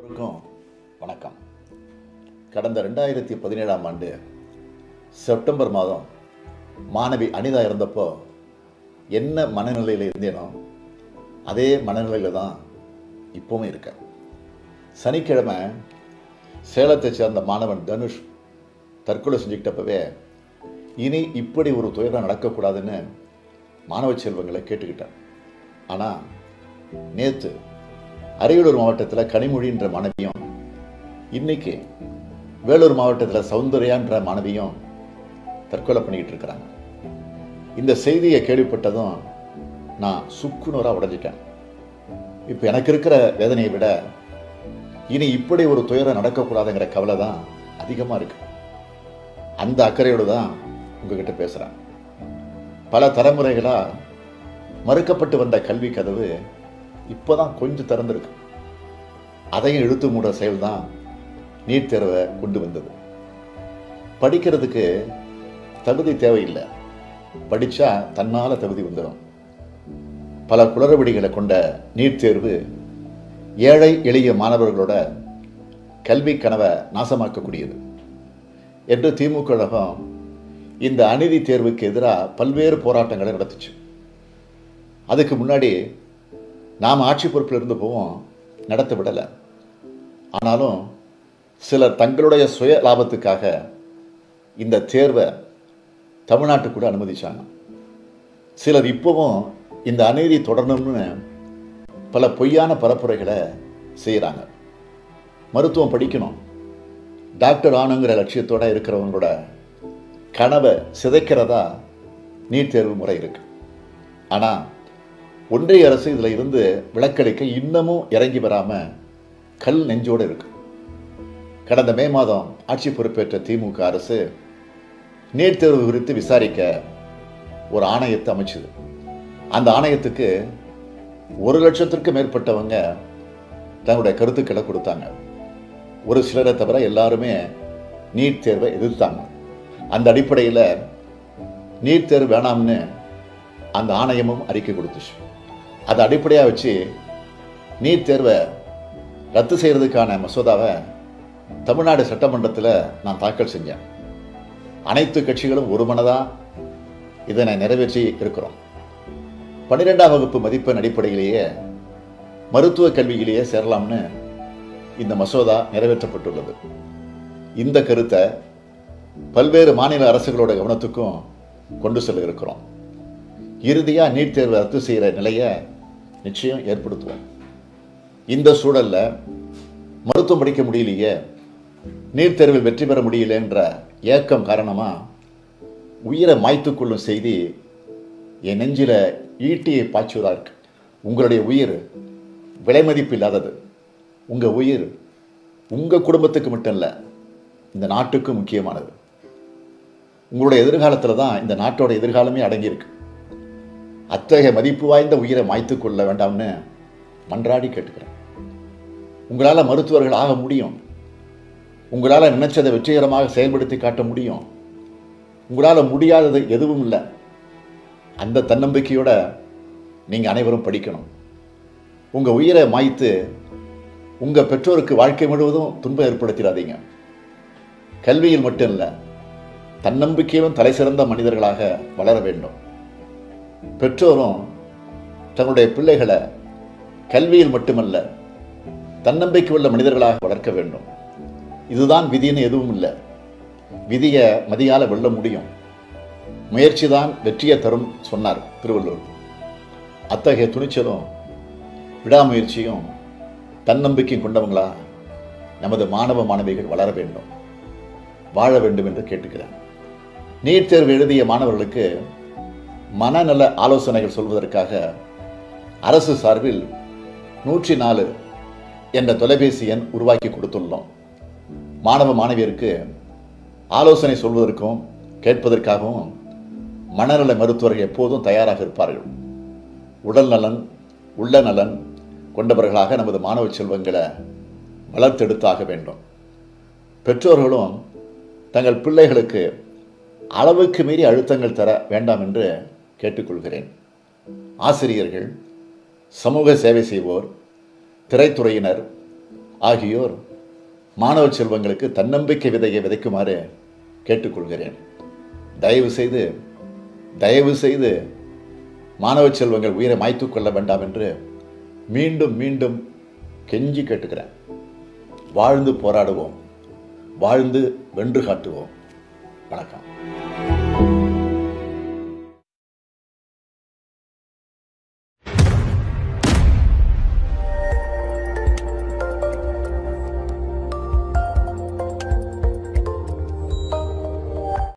எல்லோருக்கும் வணக்கம் கடந்த ரெண்டாயிரத்தி பதினேழாம் ஆண்டு செப்டம்பர் மாதம் மாணவி அனிதா இறந்தப்போ என்ன மனநிலையில் இருந்தேனோ அதே மனநிலையில் தான் இப்போவும் இருக்கேன் சனிக்கிழமை சேலத்தை சேர்ந்த மாணவன் தனுஷ் தற்கொலை செஞ்சுக்கிட்டப்பவே இனி இப்படி ஒரு துயரம் நடக்கக்கூடாதுன்னு மாணவ செல்வங்களை கேட்டுக்கிட்டேன் ஆனால் நேற்று அரியலூர் மாவட்டத்தில் கனிமொழின்ற மாணவியும் இன்னைக்கு வேலூர் மாவட்டத்தில் சௌந்தர்யான்ற மாணவியும் தற்கொலை பண்ணிக்கிட்டு இருக்கிறாங்க இந்த செய்தியை கேள்விப்பட்டதும் நான் சுக்குநூறாக உடைஞ்சிட்டேன் இப்போ எனக்கு இருக்கிற வேதனையை விட இனி இப்படி ஒரு துயரம் நடக்கக்கூடாதுங்கிற கவலை தான் அதிகமாக இருக்கு அந்த அக்கறையோடு தான் உங்ககிட்ட பேசுகிறேன் பல தலைமுறைகளாக மறுக்கப்பட்டு வந்த கல்வி கதவு இப்போதான் கொஞ்சம் திறந்திருக்கு அதையும் இழுத்து மூடுற செயல் தான் நீட் தேர்வை கொண்டு வந்தது படிக்கிறதுக்கு தகுதி தேவையில்லை படித்தா தன்னால் தகுதி வந்துடும் பல குளறுபடிகளை கொண்ட நீட் தேர்வு ஏழை எளிய மாணவர்களோட கல்வி கனவை நாசமாக்கக்கூடியது என்று திமுக கழகம் இந்த அநீதி தேர்வுக்கு எதிராக பல்வேறு போராட்டங்களை நடத்துச்சு அதுக்கு முன்னாடி நாம் ஆட்சி பொறுப்பில் இருந்து போவோம் நடத்த விடலை ஆனாலும் சிலர் தங்களுடைய சுய லாபத்துக்காக இந்த தேர்வை தமிழ்நாட்டுக்குள்ள அனுமதிச்சாங்க சிலர் இப்போவும் இந்த அநீதி தொடரணும்னு பல பொய்யான பரப்புரைகளை செய்கிறாங்க மருத்துவம் படிக்கணும் டாக்டர் ஆணுங்கிற லட்சியத்தோடு இருக்கிறவங்களோட கனவை சிதைக்கிறதா நீட் தேர்வு முறை இருக்கு ஆனால் ஒன்றிய அரசு இதில் இருந்து விளக்களிக்க இன்னமும் இறங்கி வராமல் கல் நெஞ்சோடு இருக்கு கடந்த மே மாதம் ஆட்சி பொறுப்பேற்ற திமுக அரசு நீட் தேர்வு குறித்து விசாரிக்க ஒரு ஆணையத்தை அமைச்சுது அந்த ஆணையத்துக்கு ஒரு லட்சத்திற்கு மேற்பட்டவங்க தங்களுடைய கருத்துக்களை கொடுத்தாங்க ஒரு சிலரை தவிர எல்லாருமே நீட் தேர்வை எதிர்த்தாங்க அந்த அடிப்படையில் நீட் தேர்வு வேணாம்னு அந்த ஆணையமும் அறிக்கை கொடுத்துச்சு அதை அடிப்படையாக வச்சு நீட் தேர்வை ரத்து செய்கிறதுக்கான மசோதாவை தமிழ்நாடு சட்டமன்றத்தில் நான் தாக்கல் செஞ்சேன் அனைத்து கட்சிகளும் ஒரு மனதாக இதனை நிறைவேற்றி இருக்கிறோம் பன்னிரெண்டாம் வகுப்பு மதிப்பெண் அடிப்படையிலேயே மருத்துவ கல்வியிலேயே சேரலாம்னு இந்த மசோதா நிறைவேற்றப்பட்டுள்ளது இந்த கருத்தை பல்வேறு மாநில அரசுகளோட கவனத்துக்கும் கொண்டு செல்ல இருக்கிறோம் இறுதியாக நீட் தேர்வை ரத்து செய்கிற நிலையை நிச்சயம் ஏற்படுத்துவோம் இந்த சூழலில் மருத்துவம் படிக்க முடியலையே நீட் தேர்வில் வெற்றி பெற முடியலன்ற ஏக்கம் காரணமாக உயிரை மாய்த்து கொள்ளும் செய்தி என் நெஞ்சில் ஈட்டியை பாய்ச்சுவதாக இருக்கு உங்களுடைய உயிர் விலை மதிப்பு இல்லாதது உங்கள் உயிர் உங்கள் குடும்பத்துக்கு மட்டும் இல்லை இந்த நாட்டுக்கு முக்கியமானது உங்களுடைய எதிர்காலத்தில் தான் இந்த நாட்டோட எதிர்காலமே அடங்கியிருக்கு அத்தகைய மதிப்பு வாய்ந்த உயிரை மாய்த்து கொள்ள வேண்டாம்னு மன்றாடி கேட்டுக்கிறேன் உங்களால் மருத்துவர்கள் ஆக முடியும் உங்களால் நினைச்சதை வெற்றிகரமாக செயல்படுத்தி காட்ட முடியும் உங்களால் முடியாதது எதுவும் இல்லை அந்த தன்னம்பிக்கையோட நீங்கள் அனைவரும் படிக்கணும் உங்கள் உயிரை மாய்த்து உங்கள் பெற்றோருக்கு வாழ்க்கை முழுவதும் துன்பம் ஏற்படுத்திடாதீங்க கல்வியில் மட்டும் இல்லை தன்னம்பிக்கையிலும் தலை சிறந்த மனிதர்களாக வளர வேண்டும் பெற்றோரும் தங்களுடைய பிள்ளைகளை கல்வியில் மட்டுமல்ல தன்னம்பிக்கை உள்ள மனிதர்களாக வளர்க்க வேண்டும் இதுதான் விதின்னு எதுவும் இல்லை விதியை மதியால் வெல்ல முடியும் முயற்சி தான் வெற்றியை தரும் சொன்னார் திருவள்ளுவர் அத்தகைய துணிச்சலும் விடாமுயற்சியும் தன்னம்பிக்கையும் கொண்டவங்களா நமது மாணவ மாணவிகள் வளர வேண்டும் வாழ வேண்டும் என்று கேட்டுக்கிறேன் நீட் தேர்வு எழுதிய மாணவர்களுக்கு மனநல ஆலோசனைகள் சொல்வதற்காக அரசு சார்பில் நூற்றி நாலு என்ற தொலைபேசி எண் உருவாக்கி கொடுத்துள்ளோம் மாணவ மாணவியருக்கு ஆலோசனை சொல்வதற்கும் கேட்பதற்காகவும் மனநல மருத்துவர்கள் எப்போதும் தயாராக இருப்பார்கள் உடல் நலன் உள்ள நலன் கொண்டவர்களாக நமது மாணவ செல்வங்களை வளர்த்தெடுத்தாக வேண்டும் பெற்றோர்களும் தங்கள் பிள்ளைகளுக்கு அளவுக்கு மீறி அழுத்தங்கள் தர வேண்டாம் என்று கேட்டுக்கொள்கிறேன் ஆசிரியர்கள் சமூக சேவை செய்வோர் திரைத்துறையினர் ஆகியோர் மாணவ செல்வங்களுக்கு தன்னம்பிக்கை விதையை விதைக்குமாறு கேட்டுக்கொள்கிறேன் தயவு செய்து தயவு செய்து மாணவ செல்வங்கள் உயிரை மாய்த்து கொள்ள வேண்டாம் என்று மீண்டும் மீண்டும் கெஞ்சி கேட்டுக்கிறேன் வாழ்ந்து போராடுவோம் வாழ்ந்து வென்று காட்டுவோம் வணக்கம்